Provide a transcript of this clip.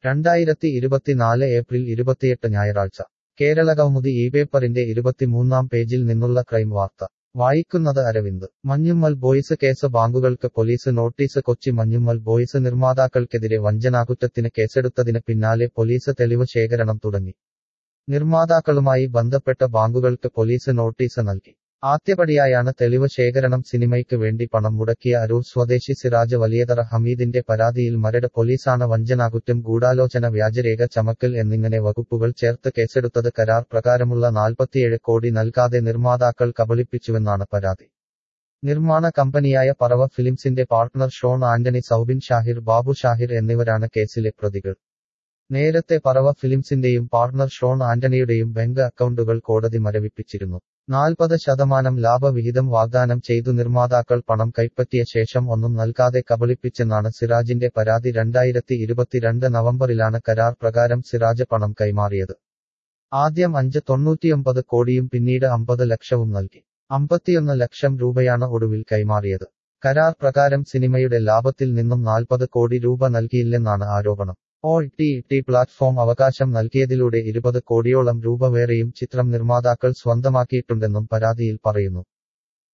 രണ്ടായിരത്തി ഇരുപത്തിനാല് ഏപ്രിൽ ഇരുപത്തിയെട്ട് ഞായറാഴ്ച കേരള കൗമുദി ഈ പേപ്പറിന്റെ ഇരുപത്തിമൂന്നാം പേജിൽ നിന്നുള്ള ക്രൈം വാർത്ത വായിക്കുന്നത് അരവിന്ദ് മഞ്ഞുമ്മൽ ബോയ്സ് കേസ് ബാങ്കുകൾക്ക് police notice Kochi Manjummel Boys നിർമ്മാതാക്കൾക്കെതിരെ വഞ്ചനാകുറ്റത്തിന് കേസെടുത്തതിന് പിന്നാലെ പോലീസ് തെളിവ് ശേഖരണം തുടങ്ങി നിർമ്മാതാക്കളുമായി ബന്ധപ്പെട്ട ബാങ്കുകൾക്ക് പോലീസ് നോട്ടീസ് നൽകി ആദ്യപടിയായാണ് തെളിവ് ശേഖരണം സിനിമയ്ക്ക് വേണ്ടി പണം മുടക്കിയ അരൂർ സ്വദേശി സിറാജ് വലിയതറ ഹമീദിന്റെ പരാതിയിൽ മരട് പോലീസാണ് വഞ്ചനാകുറ്റം ഗൂഢാലോചന വ്യാജരേഖ ചമക്കൽ എന്നിങ്ങനെ വകുപ്പുകൾ ചേർത്ത് കേസെടുത്തത് കരാർ പ്രകാരമുള്ള നാൽപ്പത്തിയേഴ് കോടി നൽകാതെ നിർമ്മാതാക്കൾ കബളിപ്പിച്ചുവെന്നാണ് പരാതി നിർമ്മാണ കമ്പനിയായ പറവ ഫിലിംസിന്റെ പാർട്ട്ണർ ഷോൺ ആന്റണി സൗബിൻ ഷാഹിർ ബാബു ഷാഹിർ എന്നിവരാണ് കേസിലെ പ്രതികൾ നേരത്തെ പറവ ഫിലിംസിന്റെയും പാർട്ണർ ഷോൺ ആന്റണിയുടെയും ബാങ്ക് അക്കൗണ്ടുകൾ കോടതി മരവിപ്പിച്ചിരുന്നു നാൽപ്പത് ശതമാനം ലാഭവിഹിതം വാഗ്ദാനം ചെയ്തു നിർമ്മാതാക്കൾ പണം കൈപ്പറ്റിയ ശേഷം ഒന്നും നൽകാതെ കബളിപ്പിച്ചെന്നാണ് സിറാജിന്റെ പരാതി രണ്ടായിരത്തി ഇരുപത്തിരണ്ട് നവംബറിലാണ് കരാർ പ്രകാരം സിറാജ് പണം കൈമാറിയത് ആദ്യം അഞ്ച് തൊണ്ണൂറ്റിയൊമ്പത് കോടിയും പിന്നീട് അമ്പത് ലക്ഷവും നൽകി അമ്പത്തിയൊന്ന് ലക്ഷം രൂപയാണ് ഒടുവിൽ കൈമാറിയത് കരാർ പ്രകാരം സിനിമയുടെ ലാഭത്തിൽ നിന്നും നാൽപ്പത് കോടി രൂപ നൽകിയില്ലെന്നാണ് ആരോപണം ഓ ടി ടി പ്ലാറ്റ്ഫോം അവകാശം നൽകിയതിലൂടെ ഇരുപത് കോടിയോളം രൂപ വേറെയും ചിത്രം നിർമ്മാതാക്കൾ സ്വന്തമാക്കിയിട്ടുണ്ടെന്നും പരാതിയിൽ പറയുന്നു